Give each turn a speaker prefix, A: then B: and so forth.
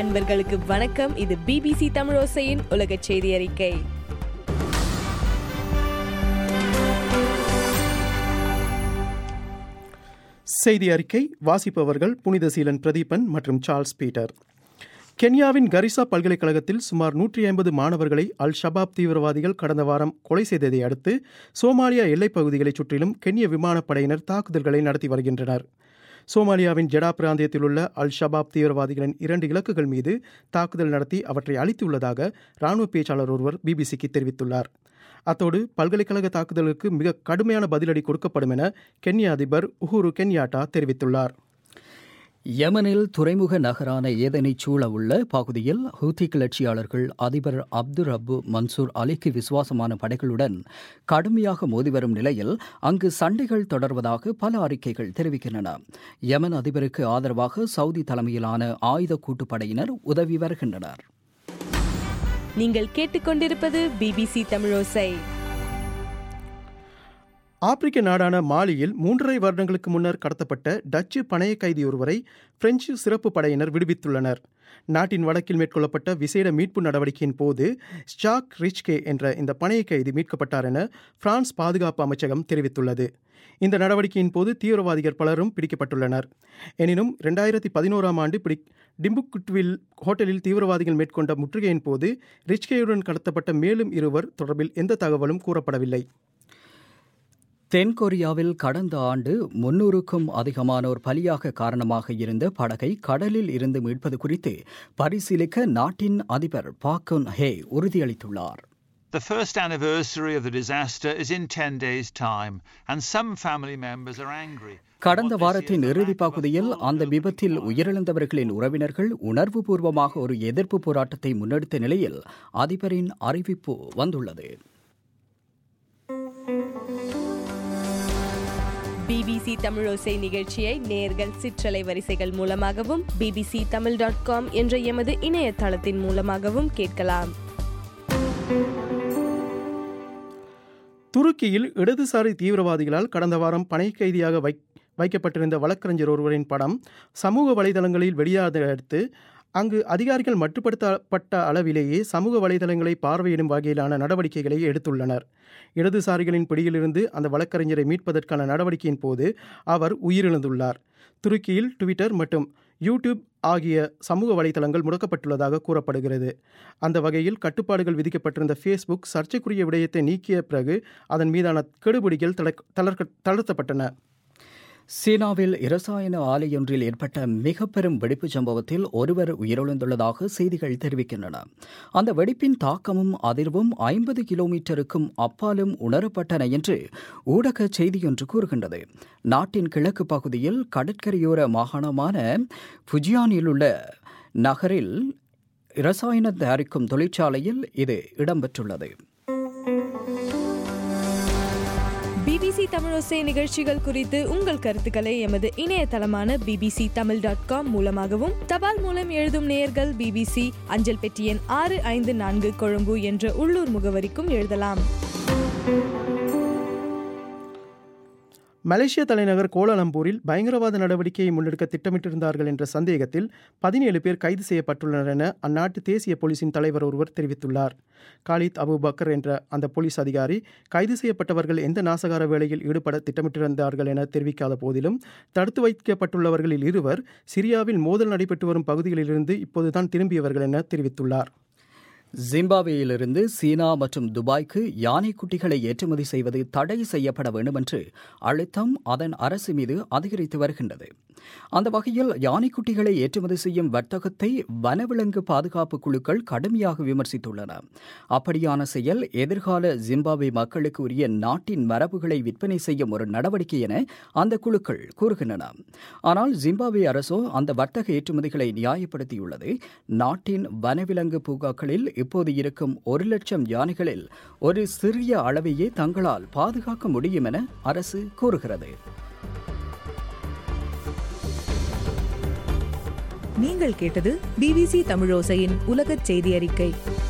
A: அன்பர்களுக்கு வணக்கம் இது பிபிசி தமிழோசையின் உலக செய்தி அறிக்கை
B: செய்தி அறிக்கை வாசிப்பவர்கள் புனித சீலன் பிரதீபன் மற்றும் சார்ல்ஸ் பீட்டர் கென்யாவின் கரிசா பல்கலைக்கழகத்தில் சுமார் நூற்றி ஐம்பது மாணவர்களை அல் ஷபாப் தீவிரவாதிகள் கடந்த வாரம் கொலை செய்ததை அடுத்து சோமாலியா எல்லைப் பகுதிகளைச் சுற்றிலும் கென்ய விமானப்படையினர் தாக்குதல்களை நடத்தி வருகின்றனர் சோமாலியாவின் ஜெடா பிராந்தியத்தில் உள்ள அல் ஷபாப் தீவிரவாதிகளின் இரண்டு இலக்குகள் மீது தாக்குதல் நடத்தி அவற்றை அழித்துள்ளதாக ராணுவ பேச்சாளர் ஒருவர் பிபிசிக்கு தெரிவித்துள்ளார் அத்தோடு பல்கலைக்கழக தாக்குதலுக்கு மிக கடுமையான பதிலடி கொடுக்கப்படும் என கென்யா அதிபர் உஹுரு கென்யாட்டா தெரிவித்துள்ளார்
C: யமனில் துறைமுக நகரான ஏதனைச் சூழ உள்ள பகுதியில் ஹூத்தி கிளர்ச்சியாளர்கள் அதிபர் அப்துர் அப்பு மன்சூர் அலிக்கு விசுவாசமான படைகளுடன் கடுமையாக மோதி வரும் நிலையில் அங்கு சண்டைகள் தொடர்வதாக பல அறிக்கைகள் தெரிவிக்கின்றன யமன் அதிபருக்கு ஆதரவாக சவுதி தலைமையிலான ஆயுத கூட்டுப்படையினர் உதவி வருகின்றனர்
A: நீங்கள் கேட்டுக்கொண்டிருப்பது பிபிசி தமிழோசை
B: ஆப்பிரிக்க நாடான மாலியில் மூன்றரை வருடங்களுக்கு முன்னர் கடத்தப்பட்ட டச்சு பணைய கைதி ஒருவரை பிரெஞ்சு சிறப்பு படையினர் விடுவித்துள்ளனர் நாட்டின் வடக்கில் மேற்கொள்ளப்பட்ட விசேட மீட்பு நடவடிக்கையின் போது ஸ்டாக் ரிச்கே என்ற இந்த பணைய கைதி மீட்கப்பட்டார் என பிரான்ஸ் பாதுகாப்பு அமைச்சகம் தெரிவித்துள்ளது இந்த நடவடிக்கையின் போது தீவிரவாதிகள் பலரும் பிடிக்கப்பட்டுள்ளனர் எனினும் இரண்டாயிரத்தி பதினோராம் ஆண்டு பிடி டிம்புக்குட்வில் ஹோட்டலில் தீவிரவாதிகள் மேற்கொண்ட முற்றுகையின் போது ரிச்கேயுடன் கடத்தப்பட்ட மேலும் இருவர் தொடர்பில் எந்த தகவலும் கூறப்படவில்லை
C: தென்கொரியாவில் கடந்த ஆண்டு முன்னூறுக்கும் அதிகமானோர் பலியாக காரணமாக இருந்த படகை கடலில் இருந்து மீட்பது குறித்து பரிசீலிக்க நாட்டின் அதிபர் பாக்குன் ஹே உறுதியளித்துள்ளார்
D: The first anniversary of the disaster is in 10 days' time, and some family members are angry.
C: கடந்த வாரத்தின் இறுதி பகுதியில் அந்த விபத்தில் உயிரிழந்தவர்களின் உறவினர்கள் உணர்வுபூர்வமாக ஒரு எதிர்ப்பு போராட்டத்தை முன்னெடுத்த நிலையில் அதிபரின் அறிவிப்பு வந்துள்ளது
A: பிபிசி தமிழோசை நிகழ்ச்சியை நேர்கள் சிற்றலை வரிசைகள் மூலமாகவும் பிபிசி தமிழ் டாட் காம் என்ற எமது இணையதளத்தின் மூலமாகவும் கேட்கலாம்
B: துருக்கியில் இடதுசாரி தீவிரவாதிகளால் கடந்த வாரம் பனை கைதியாக வை வைக்கப்பட்டிருந்த வழக்கறிஞர் ஒருவரின் படம் சமூக வலைதளங்களில் வெளியானதை அடுத்து அங்கு அதிகாரிகள் மட்டுப்படுத்தப்பட்ட அளவிலேயே சமூக வலைதளங்களை பார்வையிடும் வகையிலான நடவடிக்கைகளை எடுத்துள்ளனர் இடதுசாரிகளின் பிடியிலிருந்து அந்த வழக்கறிஞரை மீட்பதற்கான நடவடிக்கையின் போது அவர் உயிரிழந்துள்ளார் துருக்கியில் ட்விட்டர் மற்றும் யூடியூப் ஆகிய சமூக வலைதளங்கள் முடக்கப்பட்டுள்ளதாக கூறப்படுகிறது அந்த வகையில் கட்டுப்பாடுகள் விதிக்கப்பட்டிருந்த ஃபேஸ்புக் சர்ச்சைக்குரிய விடயத்தை நீக்கிய பிறகு அதன் மீதான கெடுபிடிகள் தளர்க்க தளர்த்தப்பட்டன
C: சீனாவில் இரசாயன ஆலையொன்றில் ஏற்பட்ட மிக பெரும் வெடிப்பு சம்பவத்தில் ஒருவர் உயிரிழந்துள்ளதாக செய்திகள் தெரிவிக்கின்றன அந்த வெடிப்பின் தாக்கமும் அதிர்வும் ஐம்பது கிலோமீட்டருக்கும் அப்பாலும் உணரப்பட்டன என்று ஊடக செய்தியொன்று கூறுகின்றது நாட்டின் கிழக்கு பகுதியில் கடற்கரையோர மாகாணமான புஜியானில் உள்ள நகரில் இரசாயன தயாரிக்கும் தொழிற்சாலையில் இது இடம்பெற்றுள்ளது
A: பிபிசி தமிழோசை நிகழ்ச்சிகள் குறித்து உங்கள் கருத்துக்களை எமது இணையதளமான பிபிசி தமிழ் டாட் காம் மூலமாகவும் தபால் மூலம் எழுதும் நேயர்கள் பிபிசி அஞ்சல் பெட்டி எண் ஆறு ஐந்து நான்கு கொழும்பு என்ற உள்ளூர் முகவரிக்கும் எழுதலாம்
B: மலேசிய தலைநகர் கோலாலம்பூரில் பயங்கரவாத நடவடிக்கையை முன்னெடுக்க திட்டமிட்டிருந்தார்கள் என்ற சந்தேகத்தில் பதினேழு பேர் கைது செய்யப்பட்டுள்ளனர் என அந்நாட்டு தேசிய போலீசின் தலைவர் ஒருவர் தெரிவித்துள்ளார் காலித் அபு பக்கர் என்ற அந்த போலீஸ் அதிகாரி கைது செய்யப்பட்டவர்கள் எந்த நாசகார வேலையில் ஈடுபட திட்டமிட்டிருந்தார்கள் என தெரிவிக்காத போதிலும் தடுத்து வைக்கப்பட்டுள்ளவர்களில் இருவர் சிரியாவில் மோதல் நடைபெற்று வரும் பகுதிகளிலிருந்து இப்போதுதான் திரும்பியவர்கள் என தெரிவித்துள்ளார்
C: ஜிம்பாப்வேயிலிருந்து சீனா மற்றும் துபாய்க்கு யானை குட்டிகளை ஏற்றுமதி செய்வது தடை செய்யப்பட வேண்டும் என்று அழுத்தம் அதன் அரசு மீது அதிகரித்து வருகின்றது அந்த வகையில் யானைக்குட்டிகளை ஏற்றுமதி செய்யும் வர்த்தகத்தை வனவிலங்கு பாதுகாப்பு குழுக்கள் கடுமையாக விமர்சித்துள்ளன அப்படியான செயல் எதிர்கால ஜிம்பாப்வே மக்களுக்கு உரிய நாட்டின் மரபுகளை விற்பனை செய்யும் ஒரு நடவடிக்கை என அந்த குழுக்கள் கூறுகின்றன ஆனால் ஜிம்பாப்வே அரசோ அந்த வர்த்தக ஏற்றுமதிகளை நியாயப்படுத்தியுள்ளது நாட்டின் வனவிலங்கு பூங்காக்களில் இப்போது இருக்கும் ஒரு லட்சம் யானைகளில் ஒரு சிறிய அளவையே தங்களால் பாதுகாக்க முடியும் என அரசு கூறுகிறது
E: நீங்கள் கேட்டது பிபிசி தமிழோசையின் உலகச் செய்தி அறிக்கை